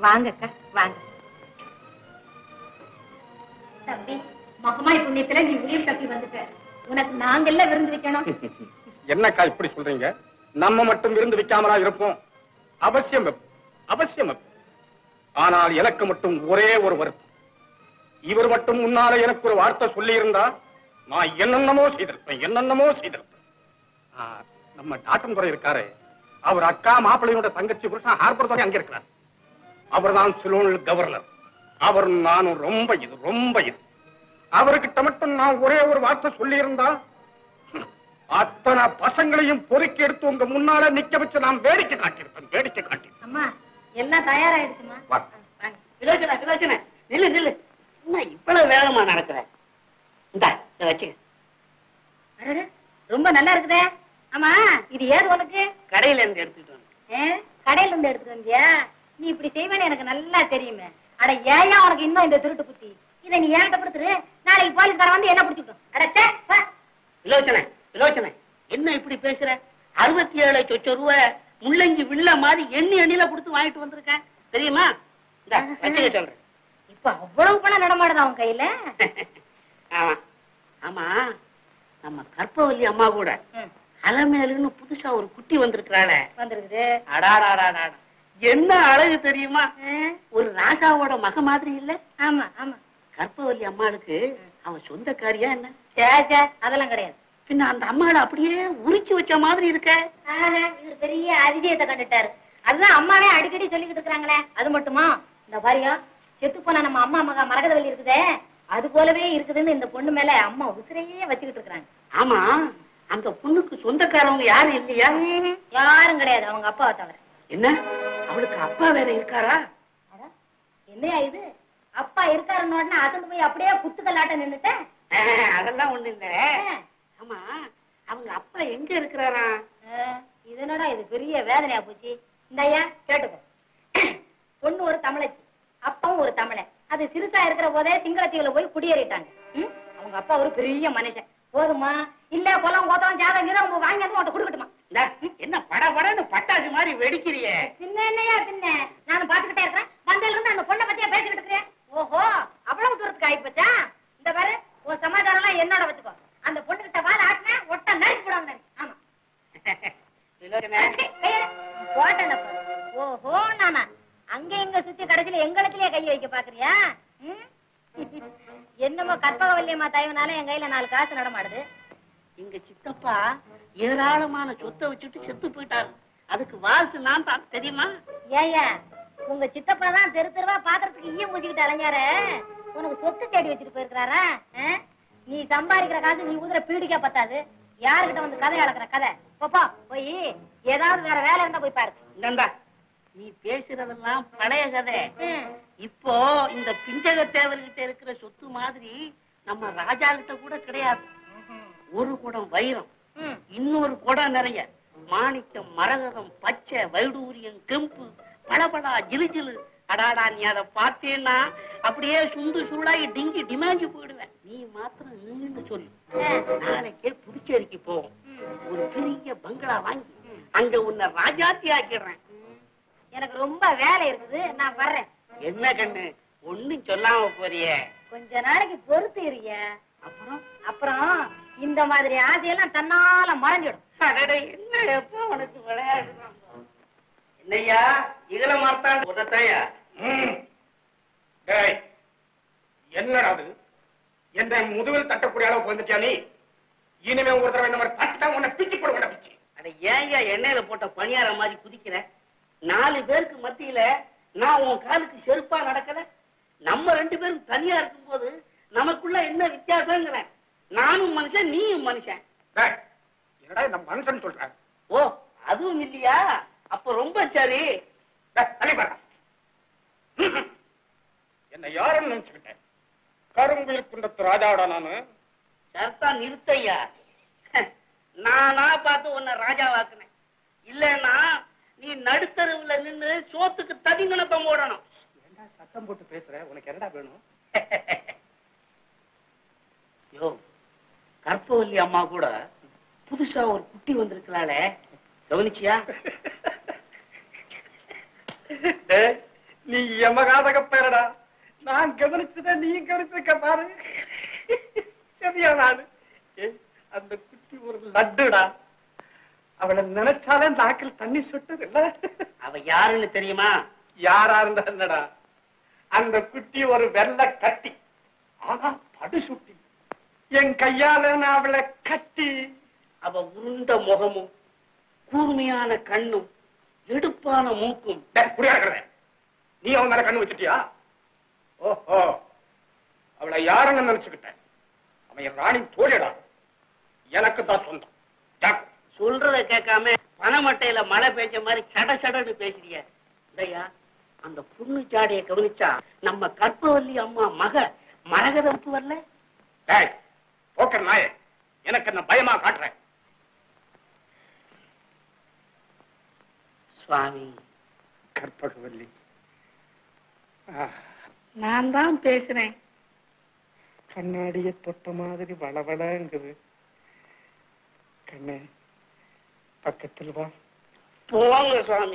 வாங்கக்கா வாங்க தம்பி மகமாய் புண்ணியத்துல நீ உயிர் தப்பி வந்துட்ட உனக்கு நாங்கெல்லாம் விருந்து வைக்கணும் என்னக்கா இப்படி சொல்றீங்க நம்ம மட்டும் இருந்து வைக்காமலா இருப்போம் அவசியம் வைப்போம். அவசியம் வைப்போம். ஆனால் எனக்கு மட்டும் ஒரே ஒரு வருத்தம் இவர் மட்டும் முன்னால எனக்கு ஒரு வார்த்தை சொல்லி இருந்தா நான் என்னென்னமோ செய்திருப்பேன் என்னென்னமோ செய்திருப்பேன் ஆ, நம்ம டாட்டன் இருக்காரு அவர் அக்கா மாப்பிள்ளையோட தங்கச்சி புருஷன் ஹார்பர் துறை அங்க இருக்கிறார் அவர் தான் சிலோன் கவர்னர் அவர் நானும் ரொம்ப இது ரொம்ப இது அவர்கிட்ட மட்டும் நான் ஒரே ஒரு வார்த்தை சொல்லி இருந்தா அத்தனை பசங்களையும் பொறுக்கி எடுத்து உங்க முன்னால நிக்க வச்சு நான் வேடிக்கை காட்டியிருப்பேன் வேடிக்கை காட்டியிருப்பேன் அம்மா எல்லாம் தயாராயிடுச்சுமா வா. வாங்க விலோச்சனா விலோச்சனா நில்லு நில்லு என்ன இவ்வளவு வேகமா நடக்கிற இந்தா இதை வச்சுக்க அடடே, ரொம்ப நல்லா இருக்குதே ஆமா இது ஏது உனக்கு கடையில இருந்து எடுத்துட்டு வந்து ஏ, கடையில இருந்து எடுத்துட்டு வந்தியா நீ இப்படி செய்வேன்னு எனக்கு நல்லா தெரியுமே அட ஏயா உனக்கு இன்னும் இந்த திருட்டு புத்தி இதை நீ ஏன்ட்ட கொடுத்துரு நாளைக்கு போலீஸ்காரன் வந்து என்ன பிடிச்சிட்டோம் அட சே, வா. விலோச்சனை விலோச்சனை என்ன இப்படி பேசுற அறுபத்தி ஏழு சொச்ச ரூபாய் முள்ளங்கி வில்ல மாதிரி எண்ணி எண்ணில கொடுத்து வாங்கிட்டு வந்திருக்கேன் தெரியுமா இந்தா வச்சுக்க சொல்றேன் இப்ப அவ்வளவு பணம் நடமாடுதா அவன் கையில ஆமா ஆமா நம்ம கற்பவல்லி அம்மா கூட ம், அலமேலுன்னு புதுசா ஒரு குட்டி வந்திருக்கிறாளே வந்திருக்குது அடாடாடாடா என்ன அழகு தெரியுமா ஆ, ஒரு ராசாவோட மக மாதிரி இல்ல ஆமா ஆமா கற்பவல்லி அம்மாளுக்கு அவன் சொந்தக்காரியா என்ன சே சே அதெல்லாம் கிடையாது பின்ன அந்த அம்மாளை அப்படியே உரிச்சு வச்ச மாதிரி இருக்க ஆஹா, இவர் பெரிய அதிசயத்தை கண்டுட்டாரு அதுதான் அம்மாவே அடிக்கடி சொல்லிக்கிட்டு இருக்காங்களே அது மட்டுமா இந்த பாரியா செத்து போன நம்ம அம்மா மகா மரகதவல்லி இருக்குதே அது போலவே இருக்குதுன்னு இந்த பொண்ணு மேல அம்மா உசிரையே வச்சுக்கிட்டு இருக்காங்க ஆமா அந்த பொண்ணுக்கு சொந்தக்காரவங்க யாரும் இல்லையா யாரும் கிடையாது அவங்க அப்பாவை தவிர என்ன அவளுக்கு அப்பா வேற இருக்காரா அட, என்னையா இது அப்பா இருக்காருன்னு உடனே அசந்து போய் அப்படியே குத்துக்கல்லாட்ட நின்னுட்டேன் ஆஹ், அதெல்லாம் ஒண்ணு இல்ல ஆமா அவங்க அப்பா எங்க இருக்கிறாரா இதனடா இது பெரிய வேதனையா போச்சு இந்த ஐயா கேட்டுக்கோ பொண்ணு ஒரு தமிழச்சி அப்பாவும் ஒரு தமிழன் அது சிறுசா இருக்கிற போதே சிங்களத்தீவுல போய் குடியேறிட்டாங்க ம்? அவங்க அப்பா ஒரு பெரிய மனுஷன் போதுமா இல்ல குளம் கோத்தம் ஜாதகம் கீதம் அவங்க வாங்கி வந்து உன்கிட்ட கொடுக்கட்டுமா இந்தா, என்ன பட படன்னு பட்டாசு மாதிரி வெடிக்கிறியே பின்ன என்னையா பின்ன நான் பாத்துக்கிட்டே இருக்கேன் வந்ததுல இருந்து அந்த பொண்ணை பத்தியா பேசிக்கிட்டு இருக்கிறேன் ஓஹோ அவ்வளவு தூரத்துக்கு ஆயிப்போச்சா இந்த பாரு உன் சமாச்சாரம் எல்லாம் என்னோட வச்சுக்கோ அந்த பொண்ணு கிட்ட வாழ ஆட்டின ஒட்ட நறுக்கி போடாம ஆமா விலோச்சனை, போட்டேன் ஓஹோ நானா அங்க எங்க சுத்தி கடைசியில எங்களுக்குலயே கை வைக்க பாக்குறியா ம்? என்னமோ கற்பகவல்லியம்மா தயவுனால என் கையில நாலு காசு நடமாடுது எங்க சித்தப்பா ஏராளமான சொத்தை வச்சுட்டு செத்து போயிட்டாரு அதுக்கு வாரிசு நான் தான் தெரியுமா ஏயா உங்க சித்தப்பா தான் தெரு தெருவா பாத்திரத்துக்கு ஈய மூச்சிக்கிட்டு அலைஞ்சாரு உனக்கு சொத்து தேடி வச்சுட்டு போயிருக்கிறாரா ஆ? நீ சம்பாதிக்கிற காசு நீ ஊதுற பீடிக்கா பத்தாது யாருகிட்ட வந்து கதை அளக்குற கதை போப்பா போய் ஏதாவது வேற வேலை இருந்தா போய் பாரு இந்தா நீ பேசுறதெல்லாம் பழைய கதை ம். இப்போ இந்த பிஞ்சக தேவர்கிட்ட இருக்கிற சொத்து மாதிரி நம்ம ராஜா கிட்ட கூட கிடையாது ஒரு குடம் வைரம் ம். இன்னொரு குடம் நிறைய மாணிக்கம் மரகதம் பச்சை வைடூரியம் கெம்பு பளபளா ஜிலு ஜிலு அடாடா நீ அதை பார்த்தேன்னா அப்படியே சுண்டு சுருளாகி டிங்கி டிமாஞ்சி போயிடுவேன் நீ மாத்திரம் நின்னு சொல்லு நாளைக்கே புதுச்சேரிக்கு போவோம் ஒரு பெரிய பங்களா வாங்கி அங்க உன்னை ராஜாத்தி ஆக்கிடுறேன் எனக்கு ரொம்ப வேலை இருக்குது நான் வர்றேன் என்ன கண்ணு ஒண்ணும் சொல்லாம போறியே கொஞ்ச நாளைக்கு பொறுத்து இருங்க அப்புறம் அப்புறம் இந்த மாதிரி ஆசையெல்லாம் தன்னால மறைஞ்சிடும் அடடே, என்ன எப்போ உனக்கு விளையாடுறான் என்னய்யா இகல மார்த்தான் உன்னத்தையா ம். டேய், என்னடா அது என்ன முதுகில் தட்டக்கூடிய அளவுக்கு வந்துட்டியா நீ இனிமே ஒரு தடவை இந்த மாதிரி தட்டா உன்னை பிச்சு போடுவேன் பிச்சு அட ஏன்யா எண்ணெயில போட்ட பணியார மாதிரி குதிக்கிற நாலு பேருக்கு மத்தியில நான் உன் காலுக்கு செருப்பா நடக்கல நம்ம ரெண்டு பேரும் தனியா இருக்கும்போது நமக்குள்ள என்ன வித்தியாசங்கிறேன் நானும் மனுஷன் நீயும் மனுஷன் டேய், என்னடா இந்த மனுஷன் சொல்ற ஓ அதுவும் இல்லையா அப்ப ரொம்ப சரி டேய், தள்ளி பாரு. ம்ஹும். என்னை யாருன்னு நினைச்சுக்கிட்டேன் கருங்குயில் குண்டத்து ராஜாவோட நானு சர்த்தா நிறுத்தையா நானா பார்த்து உன்னை ராஜாவாக்குனேன் இல்லன்னா நீ நடுத்தருவுல நின்னு சோத்துக்கு ததிங்குணப்பம் போடணும் ஏன்டா சத்தம் போட்டு பேசுற உனக்கு என்னடா வேணும் யோ கற்பவல்லி அம்மா கூட புதுசா ஒரு குட்டி வந்திருக்கிறாளே கவனிச்சியா டேய், நீ எமகாதக பேரடா நான் கவனிச்சத நீ கவனிச்சிருக்க பாரு சரியா நானு ஏய், அந்த குட்டி ஒரு லட்டுடா அவளை நினைச்சாலே நாக்கில் தண்ணி சொட்டது இல்ல அவ யாருன்னு தெரியுமா யாரா இருந்தா என்னடா அந்த குட்டி ஒரு வெள்ளை கட்டி ஆனா படு சுட்டி என் கையால நான் அவளை கட்டி அவ உருண்ட முகமும் கூர்மையான கண்ணும் எடுப்பான மூக்கும் டேய், புரியா இருக்கிறேன் நீ அவன் மேல கண்ணு வச்சுட்டியா ஓஹோ அவளை யாருன்னு நினைச்சுக்கிட்டேன் அவன் என் ராணி தோழிடா எனக்கு தான் சொந்தம் ஜாக்கு. சொல்றத கேட்காம பனமட்டையில மழை பெய்ஞ்ச மாதிரி சட சடன்னு பேசுறிய இல்லையா அந்த புண்ணு ஜாடைய கவனிச்சா நம்ம கற்பவல்லி அம்மா மக மரகதப்பு வரல டேய் போக்கர் நாயே எனக்கு என்ன பயமா காட்டுறேன் சுவாமி கற்பகவல்லி நான் தான் பேசுறேன் கண்ணாடிய தொட்ட மாதிரி வளவளங்குது கண்ணே பக்கத்தில் வா போங்க சுவாமி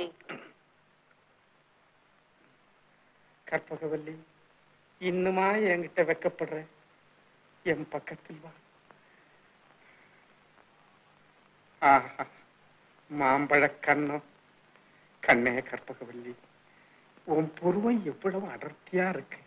கற்பகவல்லி இன்னுமா என்கிட்ட வெக்கப்படுற என் பக்கத்தில் வா ஆஹா மாம்பழ கண்ணம் கண்ணே கற்பகவல்லி உன் புருவம் எவ்வளவு அடர்த்தியா இருக்கு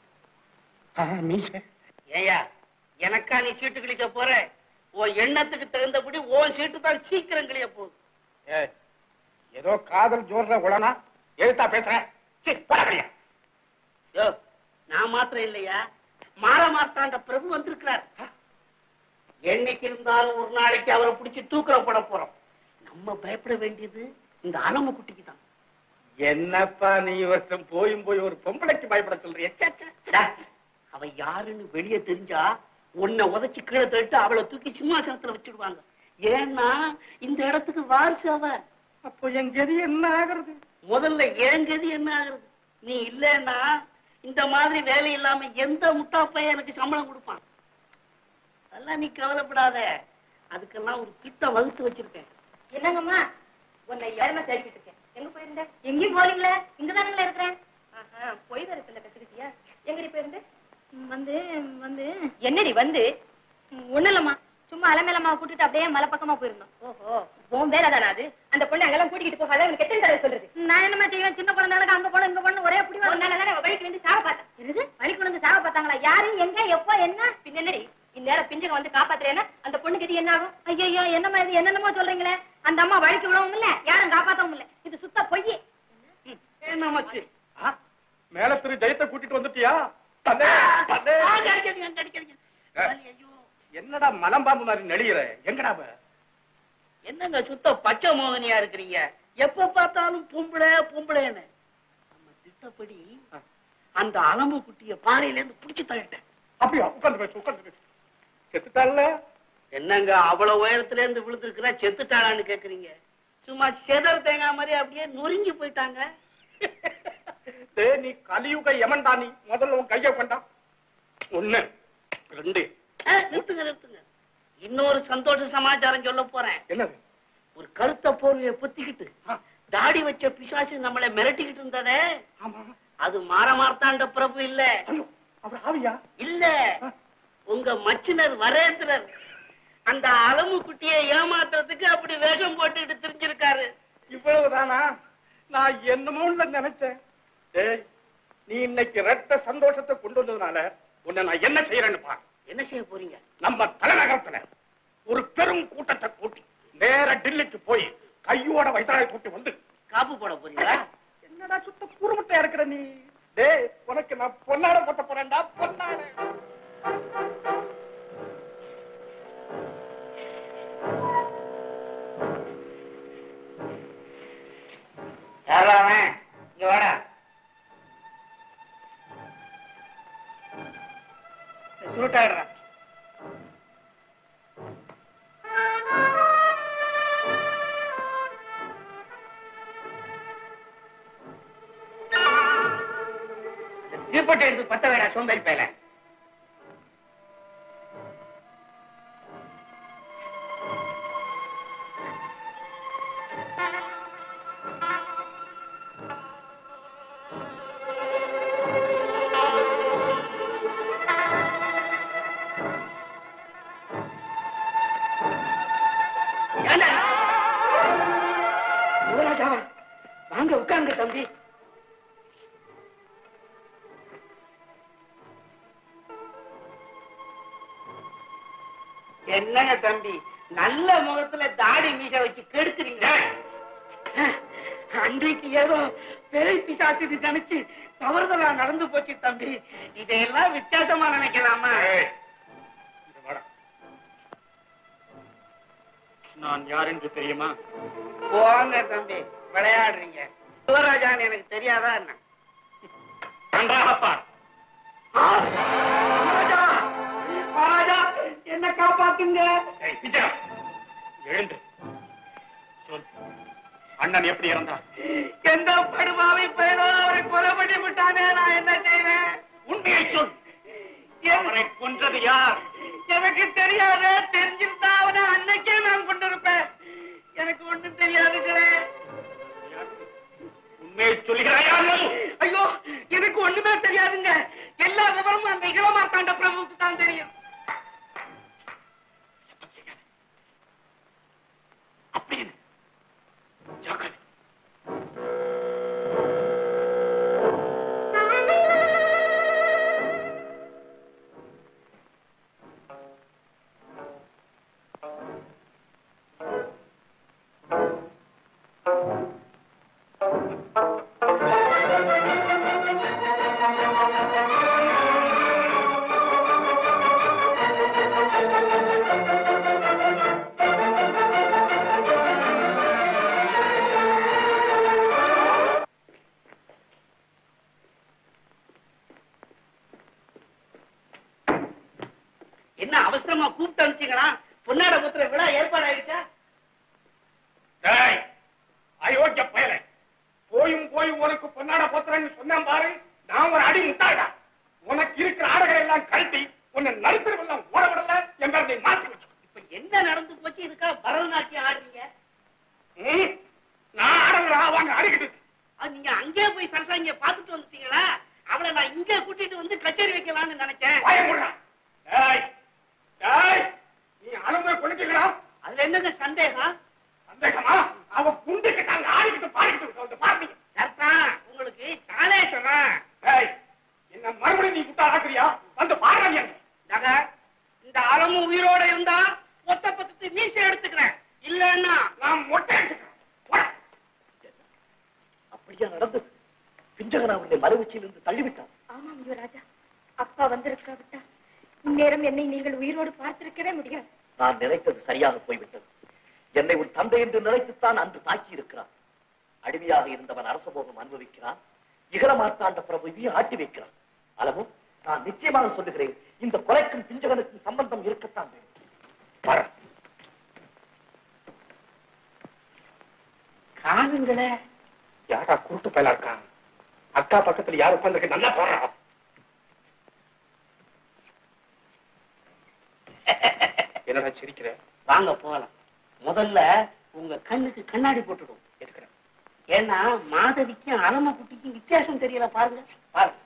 ஆ மீச ஏயா எனக்கா நீ சீட்டு கிழிக்க போற உன் எண்ணத்துக்கு தகுந்தபடி உன் சீட்டு தான் சீக்கிரம் கிளிய போகுது ஏய், ஏதோ காதல் ஜோர்ல உடனா எழுத்தா பேசுறேன் சீ, போடா வெளிய. யோ, நான் மாத்திரம் இல்லையா மாற மார்த்தாண்ட பிரபு வந்திருக்கிறார் என்னைக்கு இருந்தாலும் ஒரு நாளைக்கு அவரை பிடிச்சி தூக்குற போட போறோம் நம்ம பயப்பட வேண்டியது இந்த அலம குட்டிக்கு தான் என்னப்பா நீ வருஷம் போயும் போய் ஒரு பொம்பளைக்கு பயப்பட சொல்றிய ச்சே, ச்சே. டா, அவ யாருன்னு வெளியே தெரிஞ்சா உன்னை உதைச்சு கீழே தள்ளிட்டு அவளை தூக்கி சிம்மாசனத்துல வச்சிடுவாங்க ஏன்னா இந்த இடத்துக்கு வாரிசு அவ அப்போ என் கதி என்ன ஆகுறது முதல்ல ஏங்கது என்ன ஆகுறது நீ இல்லைன்னா இந்த மாதிரி வேலை இல்லாம எந்த முட்டா பையன் எனக்கு சம்பளம் கொடுப்பான் அதெல்லாம் நீ கவலைப்படாத அதுக்கெல்லாம் ஒரு திட்டம் வகுத்து வச்சிருக்கேன் என்னங்கம்மா உன்னை யாருமே தேடிக்கிட்டு இருக்கேன் எங்க போயிருந்த எங்கேயும் போறீங்களே இங்கதானுங்களே இருக்கிறேன் ஆஹா, பொய் வேற சொல்ல கத்துக்கிட்டியா எங்கடி போயிருந்து ம், வந்து வந்து என்னடி வந்து ம், ஒண்ணும் இல்லம்மா சும்மா அலமேலம்மா கூட்டிட்டு அப்படியே மலை பக்கமா போயிருந்தோம் ஓஹோ உன் வேலை தானே அது அந்த பொண்ணு அங்கெல்லாம் கூட்டிட்டு போகாத உனக்கு எத்தனை தடவை சொல்றது நான் என்னமா செய்வேன் சின்ன குழந்தைகளுக்கு அங்க போன இங்க போன ஒரே புடி அதனால தானே வழிக்கு வந்து சாக பார்த்தேன் இருது வழிக்கு வந்து சாக பார்த்தாங்களா யாரு எங்க எப்போ என்ன பின்ன என்னடி இந்நேரம் பிஞ்சுங்க வந்து காப்பாத்துறேன்னா அந்த பொண்ணுக்கு இது என்ன ஆகும் ஐயோ என்னம்மா இது என்னென்னமோ சொல்றீங்களே அந்த அம்மா வழிக்கு விடவும் இல்ல யாரும் காப்பாத்தவும் இல்ல இது சுத்த பொய் என்ன மச்சு ஆ, மேல திரு ஜெயத்தை கூட்டிட்டு வந்துட்டியா தன்னே, தன்னே. அங்க அடிக்காதீங்க, அங்க அடிக்காதீங்க. வலி, ஐயோ. என்னடா மலம்பாம்பு மாதிரி நெளியிற எங்கடா அவ? என்னங்க சுத்த பச்சை மோகனியா இருக்கிறீங்க எப்ப பார்த்தாலும் பொம்பளை பொம்பளைன்னு நம்ம திட்டப்படி ஆ. அந்த அலம்பு குட்டிய பாறையில இருந்து புடிச்சு தள்ளிட்டேன் அப்படியா உட்கார்ந்து பேசு உட்கார்ந்து பேசு செத்துட்டாள்ல என்னங்க அவ்வளவு உயரத்துல இருந்து விழுந்திருக்கிறா செத்துட்டாளான்னு கேக்குறீங்க சும்மா செதர் தேங்காய் மாதிரி அப்படியே நொறுங்கி போயிட்டாங்க டேய், நீ கலியுக யமன்டா நீ முதல்ல உன் கைய கொண்டா ஒண்ணு ரெண்டு ஆ, நிறுத்துங்க நிறுத்துங்க இன்னொரு சந்தோஷ சமாச்சாரம் சொல்ல போறேன் என்னது ஒரு கருத்த போர்வையை பொத்திக்கிட்டு ஆ, தாடி வச்ச பிசாசு நம்மளை மிரட்டிக்கிட்டு இருந்ததே ஆமா அது மாற மார்த்தாண்ட பிரபு இல்ல ஐயோ அவர் ஆவியா இல்ல உங்க மச்சினர் வரேந்திரர் அந்த அலமு குட்டியை ஏமாத்துறதுக்கு அப்படி வேஷம் போட்டுக்கிட்டு திரிஞ்சிருக்காரு இவ்வளவுதானா நான் என்னமோன்னு நினைச்சேன் டேய் நீ இன்னைக்கு ரெட்ட சந்தோஷத்தை கொண்டு வந்ததுனால உன்னை நான் என்ன செய்யறேன்னு பாரு என்ன செய்ய போறீங்க நம்ம தலைநகரத்துல ஒரு பெரும் கூட்டத்தை கூட்டி நேர டில்லிக்கு போய் கையோட வைத்தாலை கூட்டி வந்து காப்பு போட போறீங்களா என்னடா சுத்த கூறுமுட்டையா இருக்கிற நீ டேய் உனக்கு நான் பொன்னாட போட்ட போறேன்டா பொன்னாட யாரா அவன் இங்க வாடா சுருட்டாடுறான் தீப்பட்டை எடுத்து பத்த வேடா சோம்பேறி பயல என்னங்க தம்பி நல்ல முகத்துல தாடி மீச வச்சு கெடுக்குறீங்க அன்றைக்கு ஏதோ பேய் பிசாசுன்னு நினைச்சு தவறுதலா நடந்து போச்சு தம்பி இதையெல்லாம் வித்தியாசமா நினைக்கலாமா ஏய், இங்க வாடா. நான் யார் என்று தெரியுமா போங்க தம்பி விளையாடுறீங்க சிவராஜான்னு எனக்கு தெரியாதா என்ன நன்றாக பார் மகாராஜா மகாராஜா என்ன காப்பாத்துங்க ஏய், பிச்சைக்கார, எழுந்து சொல் அண்ணன் எப்படி இறந்தார் எந்த படுபாவை பேரோ அவரை கொலை பண்ணி விட்டானே நான் என்ன செய்வேன் உண்மையை சொல் அவரை கொன்றது யார் எனக்கு தெரியாது தெரிஞ்சிருந்தா அவனை அன்னைக்கே நான் கொண்டிருப்பேன் எனக்கு ஒண்ணும் தெரியாதுங்களே உண்மையை சொல்கிறாயா அல்லது ஐயோ எனக்கு ஒண்ணுமே தெரியாதுங்க எல்லா விவரமும் அந்த இளமார்த்தாண்ட பிரபுவுக்கு தான் தெரியும் அப்படின்னு ஜாக்கிரதை என்ன அவசரமா கூப்பிட்டு அனுப்பிச்சீங்களா பொன்னாட புத்திர விழா ஏற்பாடு ஆயிடுச்சா டேய், அயோக்கிய பயலே போயும் போய் உனக்கு பொன்னாட போத்துறேன்னு சொன்னேன் பாரு நான் ஒரு அடி முட்டாடா உனக்கு இருக்கிற ஆடைகளை எல்லாம் கழட்டி உன்னை நடுத்தரவெல்லாம் ஓட விடல என்பதை மாற்றி வச்சு இப்ப என்ன நடந்து போச்சு இதுக்காக பரதநாட்டியம் ஆடுறீங்க ம், நான் ஆடலா வாங்க அடிக்கிட்டு அது நீங்க அங்கேயே போய் சரசாங்க பாத்துட்டு வந்துட்டீங்களா அவளை நான் இங்க கூட்டிட்டு வந்து கச்சேரி வைக்கலாம்னு நினைச்சேன் பயமுடா டேய் டேய் நீ அனுமதி கொடுத்தீங்களா அதுல என்னங்க சந்தேகம் சந்தேகமா அவ குண்டுக்கு நாங்க ஆடிக்கிட்டு பாடிக்கிட்டு வந்து பாருங்க கரெக்டா உங்களுக்கு காலே சொல்றேன் டேய் என்ன மறுபடியும் நீ குட்டா ஆக்குறியா வந்து பாருங்க நக இந்த அலமும் உயிரோட இருந்தா ஒத்த பக்கத்து மீசை எடுத்துக்கிறேன் இல்லன்னா நான் மொட்டை அடிச்சுக்கிறேன் போடா. அப்படியா நடந்தது பிஞ்சகன் அவருடைய மறுவச்சியிலிருந்து தள்ளிவிட்டான் ஆமாம் யுவராஜா அப்பா வந்திருக்காவிட்டா இந்நேரம் என்னை நீங்கள் உயிரோடு பார்த்திருக்கவே முடியாது நான் நினைத்தது சரியாக போய்விட்டது என்னை ஒரு தந்தை என்று நினைத்துத்தான் அன்று தாக்கி இருக்கிறான் அடிமையாக இருந்தவன் அரசபோகம் அனுபவிக்கிறான் இகலமார்த்தாண்ட பிரபுவையும் ஆட்டி வைக்கிறான் அளவு நான் நிச்சயமாக சொல்லுகிறேன் இந்த கொலைக்கும் பிஞ்சகனுக்கும் சம்பந்தம் இருக்கத்தான் வேண்டும் பாரு. காணுங்களே யாரா கூட்டு பயலா இருக்கான் அக்கா பக்கத்துல யார் உட்கார்ந்துருக்கு நல்லா போறா என்னடா சிரிக்கிற வாங்க போகலாம் முதல்ல உங்க கண்ணுக்கு கண்ணாடி போட்டுடும் இருக்கிறேன் ஏன்னா மாதவிக்கும் அலம குட்டிக்கும் வித்தியாசம் தெரியல பாருங்க பாருங்க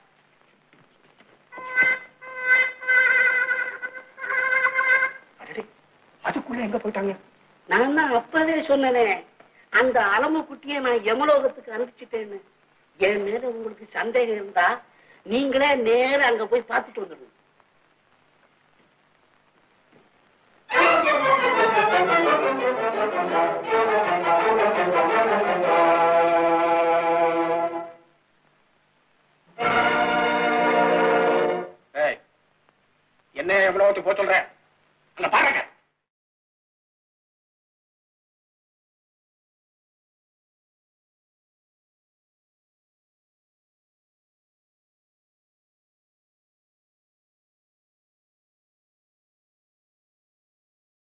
அடடே அதுக்குள்ள எங்க போயிட்டாங்க நான் தான் அப்பவே சொன்னனே அந்த அலம குட்டியை நான் யமலோகத்துக்கு அனுப்பிச்சிட்டேன்னு என் மேல உங்களுக்கு சந்தேகம் இருந்தா நீங்களே நேர அங்க போய் பார்த்துட்டு வந்துடுங்க ஏய் என்ன எவ்வளவு போக சொல்ற